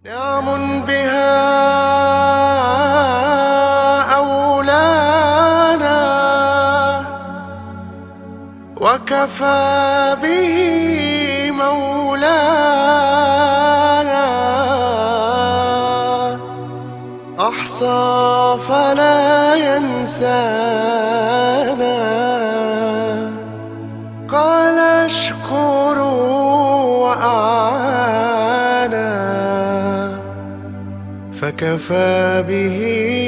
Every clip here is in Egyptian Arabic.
نعم بها أولانا وكفى به مولانا أحصى فلا ينسانا قال اشكروا وأعانا فكفى به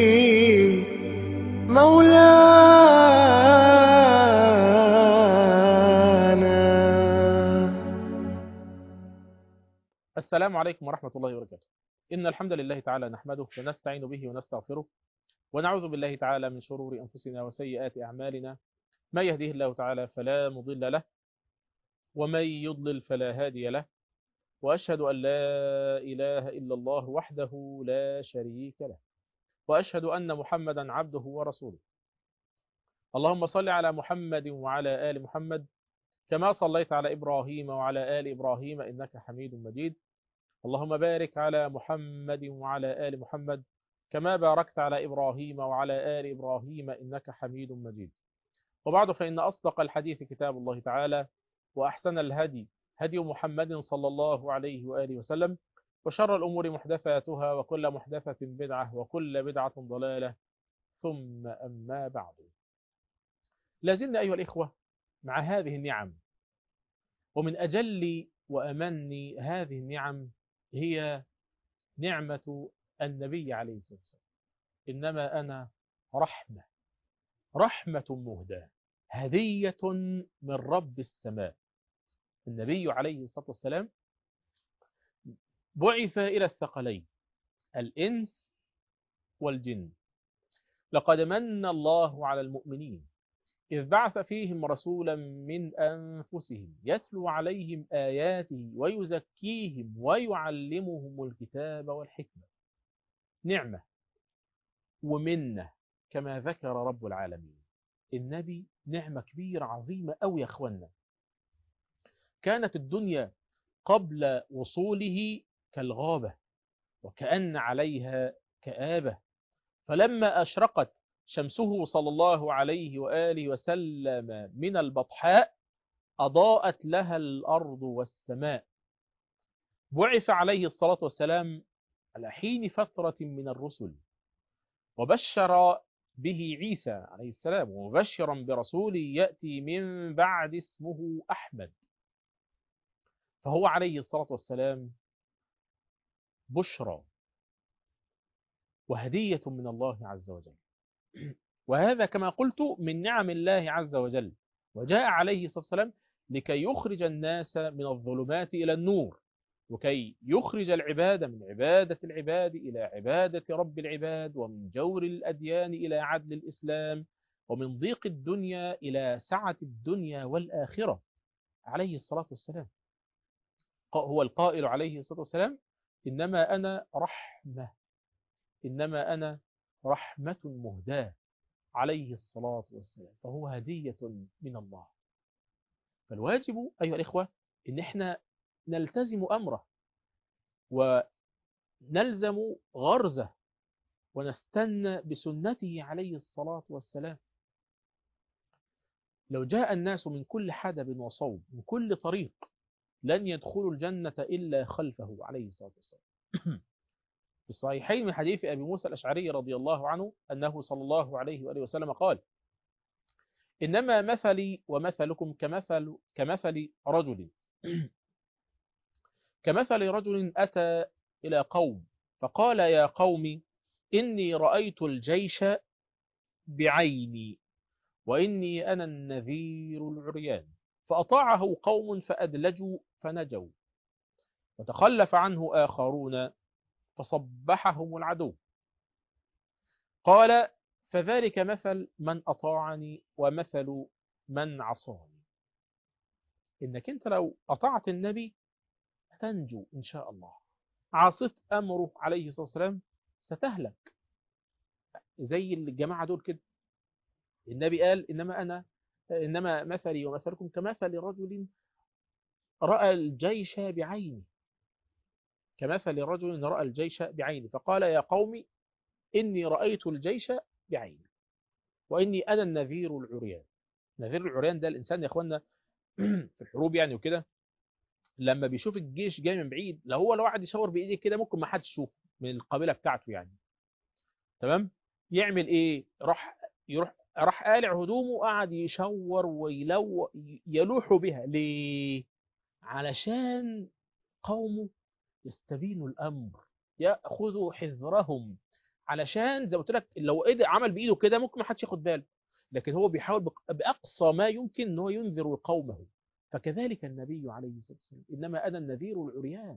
مولانا السلام عليكم ورحمة الله وبركاته إن الحمد لله تعالى نحمده ونستعين به ونستغفره ونعوذ بالله تعالى من شرور أنفسنا وسيئات أعمالنا ما يهديه الله تعالى فلا مضل له ومن يضلل فلا هادي له وأشهد أن لا إله إلا الله وحده لا شريك له وأشهد أن محمدا عبده ورسوله اللهم صل على محمد وعلى آل محمد كما صليت على إبراهيم وعلى آل إبراهيم إنك حميد مجيد اللهم بارك على محمد وعلى آل محمد كما باركت على إبراهيم وعلى آل إبراهيم إنك حميد مجيد وبعد فإن أصدق الحديث كتاب الله تعالى وأحسن الهدي هدي محمد صلى الله عليه وآله وسلم وشر الأمور محدثاتها وكل محدثة بدعة وكل بدعة ضلالة ثم أما بعد لازلنا أيها الإخوة مع هذه النعم ومن أجل وأمن هذه النعم هي نعمة النبي عليه الصلاة والسلام إنما أنا رحمة رحمة مهداة هدية من رب السماء النبي عليه الصلاة والسلام بعث إلى الثقلين الإنس والجن لقد من الله على المؤمنين إذ بعث فيهم رسولا من أنفسهم يتلو عليهم آياته ويزكيهم ويعلمهم الكتاب والحكمة نعمة ومنة كما ذكر رب العالمين النبي نعمة كبيرة عظيمة أو يا أخوانا كانت الدنيا قبل وصوله كالغابة وكأن عليها كآبة فلما أشرقت شمسه صلى الله عليه وآله وسلم من البطحاء أضاءت لها الأرض والسماء بعث عليه الصلاة والسلام على حين فترة من الرسل وبشر به عيسى عليه السلام ومبشرا برسول يأتي من بعد اسمه أحمد فهو عليه الصلاة والسلام بشرى وهدية من الله عز وجل وهذا كما قلت من نعم الله عز وجل وجاء عليه الصلاة والسلام لكي يخرج الناس من الظلمات إلى النور وكي يخرج العباد من عبادة العباد إلى عبادة رب العباد ومن جور الأديان إلى عدل الإسلام ومن ضيق الدنيا إلى سعة الدنيا والآخرة عليه الصلاة والسلام هو القائل عليه الصلاة والسلام إنما أنا رحمة إنما أنا رحمة مهداة عليه الصلاة والسلام فهو هدية من الله فالواجب أيها الإخوة إن إحنا نلتزم أمره ونلزم غرزه ونستنى بسنته عليه الصلاة والسلام لو جاء الناس من كل حدب وصوب من كل طريق لن يدخلوا الجنة إلا خلفه عليه الصلاة والسلام في الصحيحين من حديث أبي موسى الأشعري رضي الله عنه أنه صلى الله عليه وآله وسلم قال إنما مثلي ومثلكم كمثل, كمثل رجل كمثل رجل أتى إلى قوم فقال يا قوم إني رأيت الجيش بعيني وإني أنا النذير العريان فأطاعه قوم فأدلجوا فنجوا وتخلف عنه آخرون فصبحهم العدو قال فذلك مثل من أطاعني ومثل من عصاني إنك أنت لو أطعت النبي تنجو إن شاء الله عاصت أمره عليه الصلاة والسلام ستهلك زي الجماعة دول كده النبي قال إنما أنا إنما مثلي ومثلكم كمثل رجل رأى الجيش بعينه كمثل رجل رأى الجيش بعينه فقال يا قوم إني رأيت الجيش بعيني وإني أنا النذير العريان نذير العريان ده الإنسان يا أخوانا في الحروب يعني وكده لما بيشوف الجيش جاي من بعيد لو هو لو قعد يشاور بايديه كده ممكن ما حدش يشوفه من القبيله بتاعته يعني تمام يعمل ايه راح يروح راح قالع هدومه وقعد يشور ويلو يلوح بها ليه علشان قومه يستبينوا الامر ياخذوا حذرهم علشان زي ما قلت لك لو قدر عمل بايده كده ممكن ما حدش ياخد باله لكن هو بيحاول بق- باقصى ما يمكن ان هو ينذر قومه فكذلك النبي عليه الصلاه والسلام انما انا النذير العريان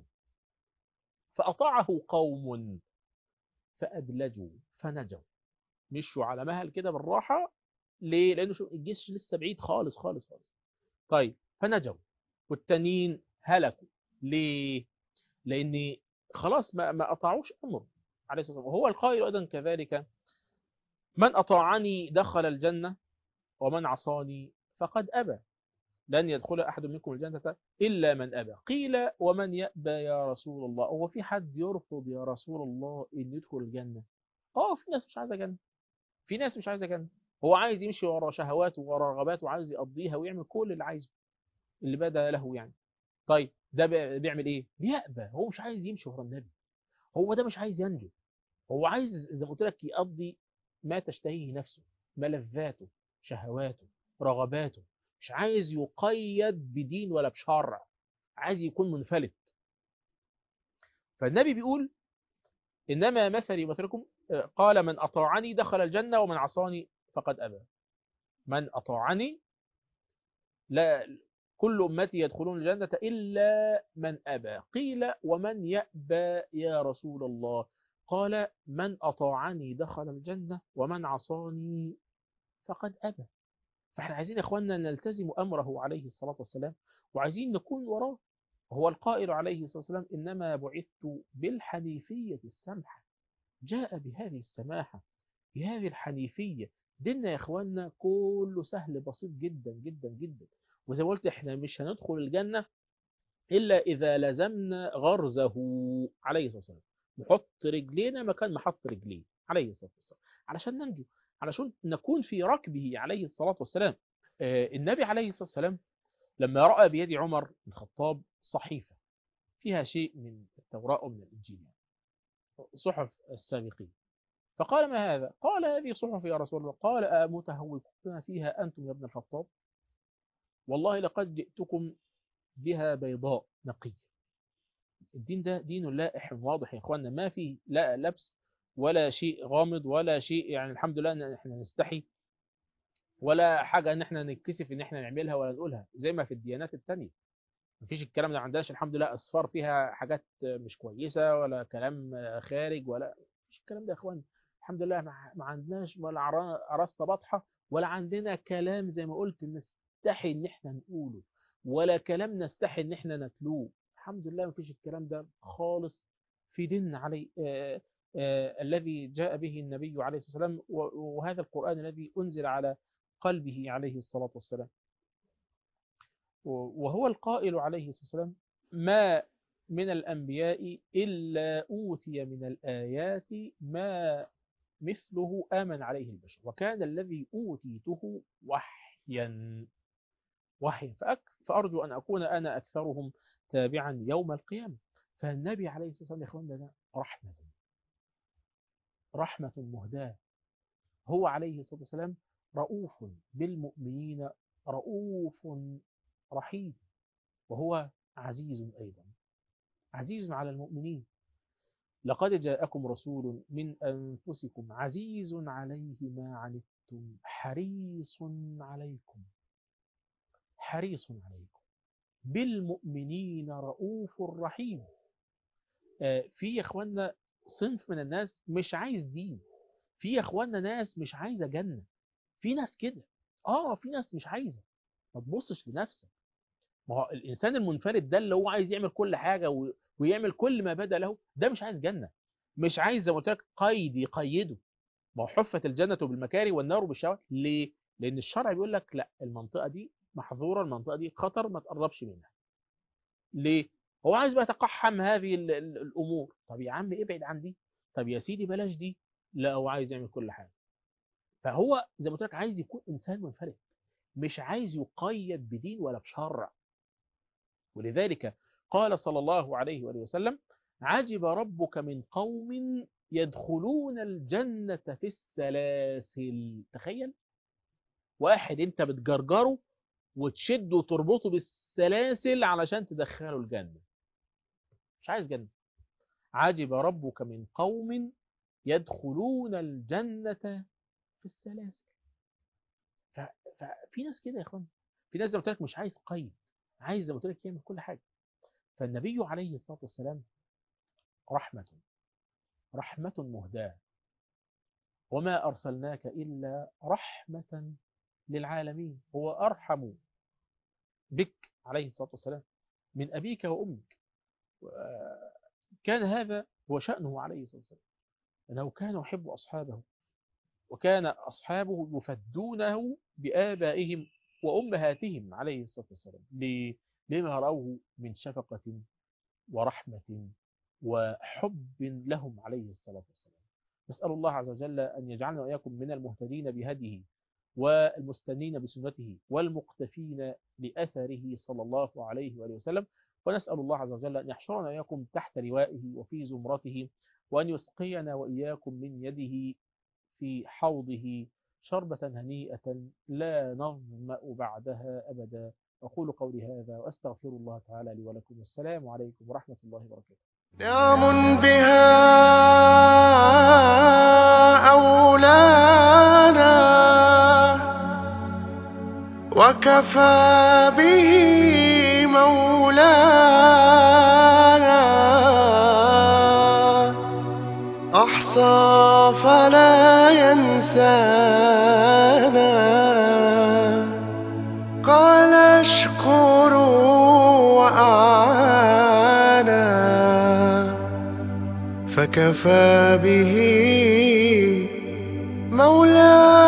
فاطاعه قوم فادلجوا فنجوا مشوا على مهل كده بالراحه ليه لانه شو الجيش لسه بعيد خالص خالص خالص طيب فنجوا والتانيين هلكوا ليه لان خلاص ما ما اطاعوش امره عليه الصلاه والسلام وهو القائل ايضا كذلك من اطاعني دخل الجنه ومن عصاني فقد ابى لن يدخل احد منكم الجنه الا من ابى قيل ومن يابى يا رسول الله هو في حد يرفض يا رسول الله ان يدخل الجنه اه في ناس مش عايزه جنه في ناس مش عايزه جنه هو عايز يمشي ورا شهواته ورا رغباته وعايز يقضيها ويعمل كل اللي عايزه اللي بدا له يعني طيب ده بي- بيعمل ايه بيأبى هو مش عايز يمشي ورا النبي هو ده مش عايز ينجو هو عايز زي ما قلت لك يقضي ما تشتهيه نفسه ملذاته شهواته رغباته مش عايز يقيد بدين ولا بشرع عايز يكون منفلت فالنبي بيقول إنما مثلي مثلكم آه، قال من أطاعني دخل الجنة ومن عصاني فقد أبى من أطاعني لا كل أمتي يدخلون الجنة إلا من أبى قيل ومن يأبى يا رسول الله قال من أطاعني دخل الجنة ومن عصاني فقد أبى فاحنا عايزين يا اخواننا نلتزم امره عليه الصلاه والسلام وعايزين نكون وراه هو القائل عليه الصلاه والسلام انما بعثت بالحنيفيه السمحه جاء بهذه السماحه بهذه الحنيفيه ديننا يا اخواننا كله سهل بسيط جدا جدا جدا وزي ما قلت احنا مش هندخل الجنه الا اذا لزمنا غرزه عليه الصلاه والسلام نحط رجلينا مكان ما حط رجليه عليه الصلاه والسلام علشان ننجو علشان نكون في ركبه عليه الصلاة والسلام آه، النبي عليه الصلاة والسلام لما رأى بيد عمر بن الخطاب صحيفة فيها شيء من التوراة ومن الإنجيل يعني. صحف السابقين فقال ما هذا؟ قال هذه صحف يا رسول الله قال أمتهوكون فيها أنتم يا ابن الخطاب والله لقد جئتكم بها بيضاء نقية الدين ده دين لائح واضح يا اخوانا ما فيه لا لبس ولا شيء غامض ولا شيء يعني الحمد لله ان احنا نستحي ولا حاجه ان احنا نتكسف ان احنا نعملها ولا نقولها زي ما في الديانات التانية مفيش الكلام ده ما عندناش الحمد لله اصفار فيها حاجات مش كويسه ولا كلام خارج ولا مش الكلام ده يا اخوان الحمد لله ما ما عندناش ولا عرا- عراسة بطحه ولا عندنا كلام زي ما قلت نستحي ان احنا نقوله ولا كلام نستحي ان احنا نتلوه الحمد لله مفيش الكلام ده خالص في ديننا علي آه آه الذي جاء به النبي عليه الصلاة والسلام و- وهذا القرآن الذي أنزل على قلبه عليه الصلاة والسلام و- وهو القائل عليه الصلاة والسلام ما من الأنبياء إلا أوتي من الآيات ما مثله آمن عليه البشر وكان الذي أوتيته وحيا وحيا فأك فأرجو أن أكون أنا أكثرهم تابعا يوم القيامة فالنبي عليه الصلاة والسلام يا إخواننا ده رحمة رحمة مهداة هو عليه الصلاة والسلام رؤوف بالمؤمنين رؤوف رحيم وهو عزيز أيضا عزيز على المؤمنين لقد جاءكم رسول من أنفسكم عزيز عليه ما عنتم حريص عليكم حريص عليكم بالمؤمنين رؤوف رحيم آه، في يا اخوانا صنف من الناس مش عايز دين في يا اخوانا ناس مش عايزه جنه في ناس كده اه في ناس مش عايزه ما تبصش لنفسك ما هو الانسان المنفرد ده اللي هو عايز يعمل كل حاجه و- ويعمل كل ما بدا له ده مش عايز جنه مش عايز زي ما قلت لك قيد يقيده ما هو حفت الجنه بالمكاره والنار بالشهوات ليه؟ لان الشرع بيقول لك لا المنطقه دي محظوره المنطقه دي خطر ما تقربش منها ليه؟ هو عايز بقى يتقحم هذه ال- ال- الامور طب يا عم ابعد عن دي طب يا سيدي بلاش دي لا هو عايز يعمل كل حاجه فهو زي ما قلت لك عايز يكون انسان منفرد مش عايز يقيد بدين ولا بشرع ولذلك قال صلى الله عليه وآله وسلم عجب ربك من قوم يدخلون الجنة في السلاسل تخيل واحد انت بتجرجره وتشده وتربطه بالسلاسل علشان تدخله الجنة مش عايز جنة عجب ربك من قوم يدخلون الجنة في السلاسل ف... ففي ناس كده يا اخوان في ناس زي ما قلت لك مش عايز قيد عايز زي ما قلت لك يعمل كل حاجة فالنبي عليه الصلاة والسلام رحمة رحمة مهداة وما أرسلناك إلا رحمة للعالمين هو أرحم بك عليه الصلاة والسلام من أبيك وأمك كان هذا هو شأنه عليه الصلاة والسلام أنه كان يحب أصحابه وكان أصحابه يفدونه بآبائهم وأمهاتهم عليه الصلاة والسلام ليه؟ لما رأوه من شفقة ورحمة وحب لهم عليه الصلاة والسلام نسأل الله عز وجل أن يجعلنا وإياكم من المهتدين بهديه والمستنين بسنته والمقتفين لأثره صلى الله عليه وآله وسلم ونسأل الله عز وجل أن يحشرنا وإياكم تحت لوائه وفي زمرته وأن يسقينا وإياكم من يده في حوضه شربة هنيئة لا نظمأ بعدها أبدا أقول قولي هذا وأستغفر الله تعالى لي ولكم والسلام عليكم ورحمة الله وبركاته نعم بها أولانا وكفى به مولانا أحصى فلا ينسانا قال اشكروا وأعانا فكفى به مولانا